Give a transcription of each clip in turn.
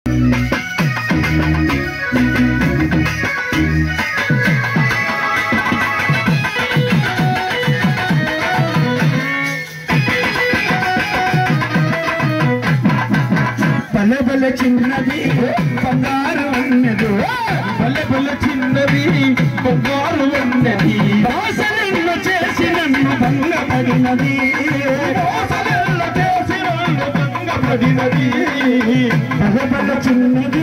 బల బల చిన్నది బంగారు ఉన్నది బల బల చిన్నది బంగారు ఉన్నది దోసలెన్నో చేసి నన్ను భంగపడినది దోసలెన్నో చేసి నన్ను భంగపడినది బల బల చిన్నది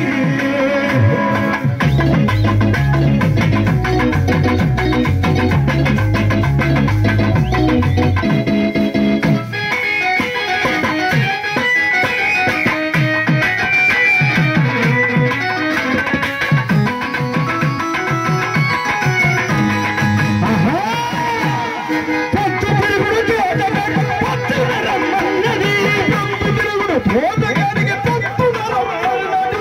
ఆహా! పొత్తు తిరుగుడు తోటగాడు పొత్తున రమ్మన్నది. పొత్తు తిరుగుడు తోటగాడికి పొత్తున రమ్మన్నది.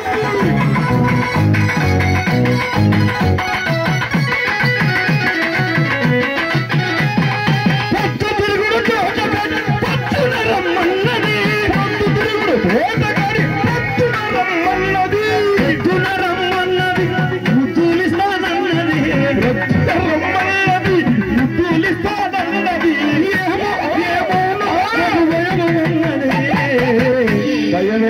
పొత్తు తిరుగుడు తోటగాడు పొత్తున రమ్మన్నది. పొత్తు తిరుగుడు తోటగాడి పొత్తున రమ్మన్నది. పొత్తున రమ్మన్నది. ముద్దులిస్తానన్నది. పొత్తున రమ్మన్నది. ముద్దులిస్తానన్నది. ఏమో, ఏమో, నాకు భయము ఉన్నది. భయమే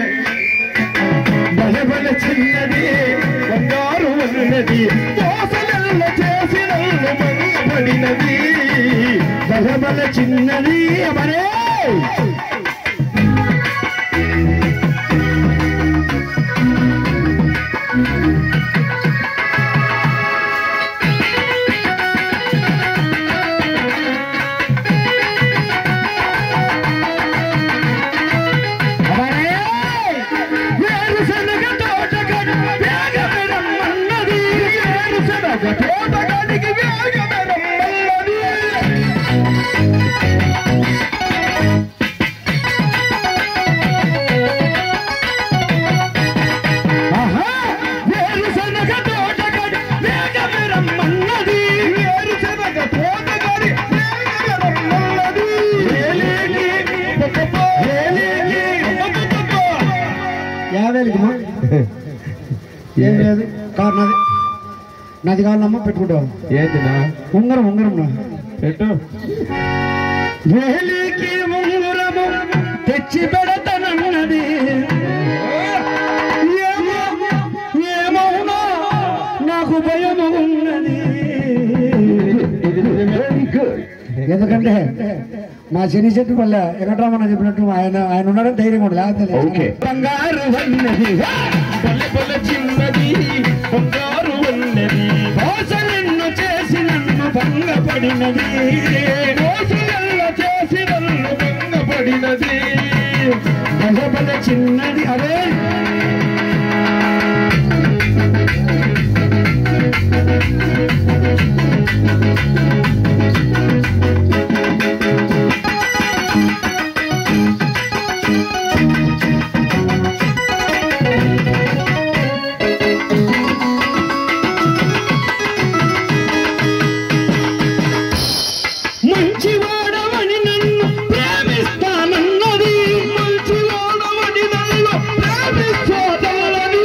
బలబల చిన్నది బంగారు ఉన్నది దోసలల్ల చేసి నన్ను భంగపడినది బలబల చిన్నది మరే అవరే! వేరుశనగ తోటగాడు వేగమే రమ్మన్నది. వేరుశనగ తోటగాడికి వేగమే రమ్మన్నది. ఆహా! వేరుశనగ తోటగాడు వేగమే రమ్మన్నది. వేరుశనగ తోటగాడి వేగమే రమ్మన్నది. ఏలేగి, పొప్పొప్పో, ఏలేగి, పొప్పొప్పొప్పో. యాభైకి ఏం లేదు కారు నాది నాది కావాలమ్మా పెట్టుకుంటావు ఏంటినా ఉంగరం ఉంగరం నా పెట్టు వేలికి ఉంగరము తెచ్చి పెడతానన్నది ఏమో ఏమవునా నాకు భయము ఉన్నది ఎందుకంటే మా శని చెట్టు వల్ల వెంకటరామన్న చెప్పినట్టు ఆయన ఆయన ఉన్నాడని ధైర్యం కూడా లేకపోతే ఓకే. బంగారు ఉన్నది బల్ల బల్ల చిన్నది బంగారు ఉన్నది దోషలెన్ను చేసి నన్ను భంగపడినది దోషలెల్ల చేసి నన్ను భంగపడినది బలబల చిన్నది అదే మంచివాడవని నన్ను ప్రేమిస్తానన్నది మంచివాడవని నన్ను ప్రేమిస్తానన్నది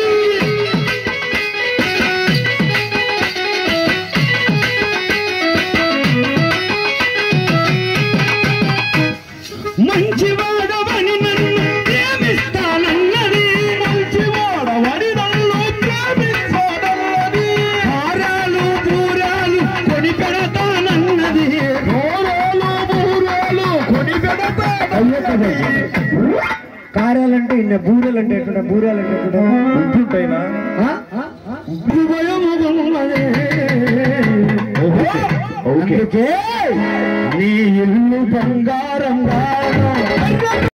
మంచివాడవని నన్ను ప్రేమిస్తానన్నది మంచివాడవని నన్ను ప్రేమిస్తానన్నది హారాలు పూరాలు కొని పెడతానన్నది దూరాలు బూరాలు కొని పెడతానన్నది కార్యాలంటే ఇన్న బూరెలంటే ఎట్లుంటా బూరెలంటే ఎట్లుంటా ఉంటుంటైనా భయమున్నదే. ఓకే. అందుకే నీ ఇల్లు బంగారం గాను